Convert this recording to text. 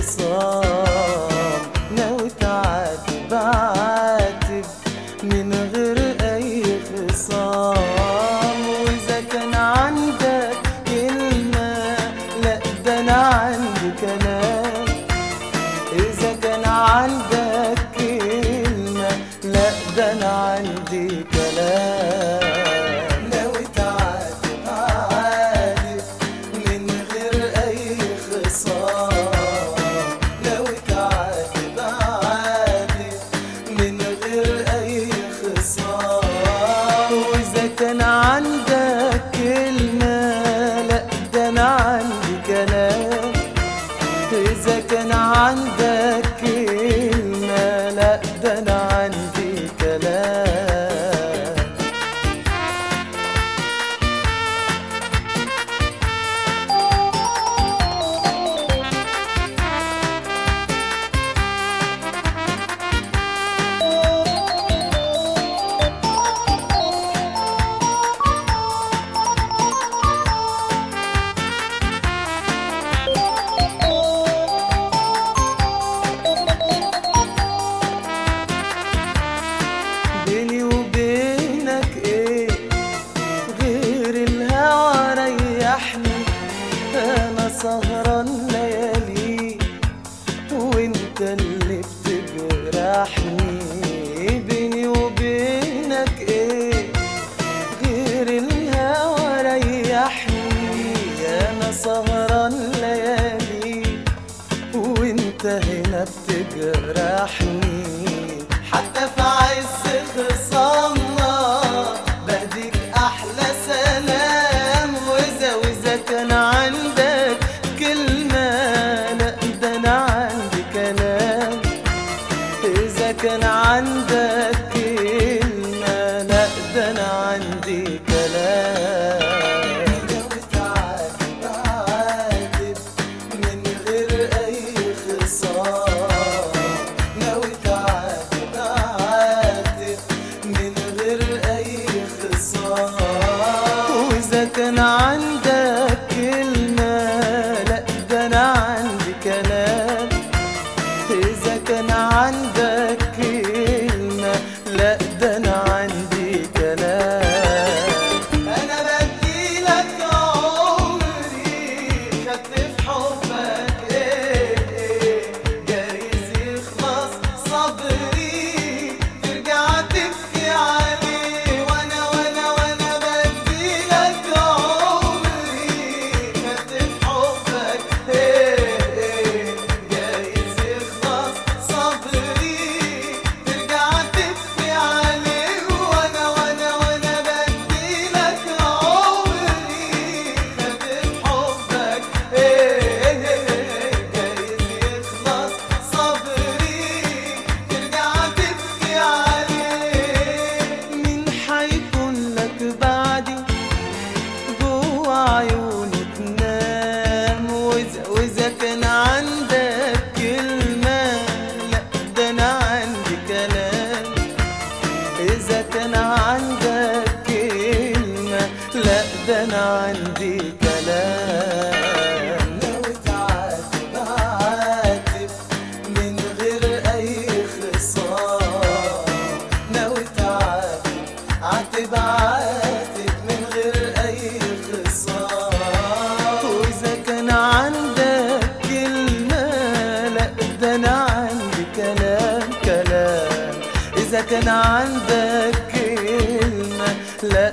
خصام ناوي تعاتب عاتب من غير اي خصام واذا كان عندك كلمة لا ده انا عندي كلام إذا كان عندك كلمة لا ده أنا عندي كلام ناوي تعاتب عاتب من غير أي خصام ناوي تعاتب عاتب من غير أي خصام وإذا كان عندك كلمة لا ده أنا عندي كلام إذا كان عندك كلمة لا ده أنا عندي كلام بيني وبينك ايه غير الهوى ريحني انا سهران ليالي وانت اللي بتجرحني بيني وبينك ايه غير الهوى ريحني انا سهران ليالي وانت هنا بتجرحني حتى في عز خصامنا بديك احلى سلام واذا واذا كان عندك كلمة لا ده انا عندي كلام إذا كان عندك كلمة لا ده أنا عندي كلام ناوي تعاتب عاتب من غير أي خصام ناوي تعاتب عاتب من غير أي خصام وإذا كان عندك كلمة لا ده أنا عندي كلام إذا كان عندك كلمة لا ده أنا عندي كلام أنا بديلك عمري خدت في حبك إيه إيه جايز يخلص صبري ترجع تبكي عليه وأنا وأنا وأنا بديلك عمري خدت في حبك إيه إيه جايز يخلص صبري ترجع تبكي عليه وانا وانا وانا بديلك عمري خدت حبك ايه جايز يخلص صبري ترجع تبكي عليه مين حيكون لك بعدي جوا عيوني تنام واذا واذا كان عندك كلمة لا ده انا عندي كلام اذا كان عندك كلمة لا ده انا عندي كلام ناوي تعاتب عاتب من غير اي خصام ناوي تعاتب عاتب عاتب من غير اي خصام واذا كان عندك كلمة لا ده انا عندي كلام كلام اذا كان عندك كلمة لا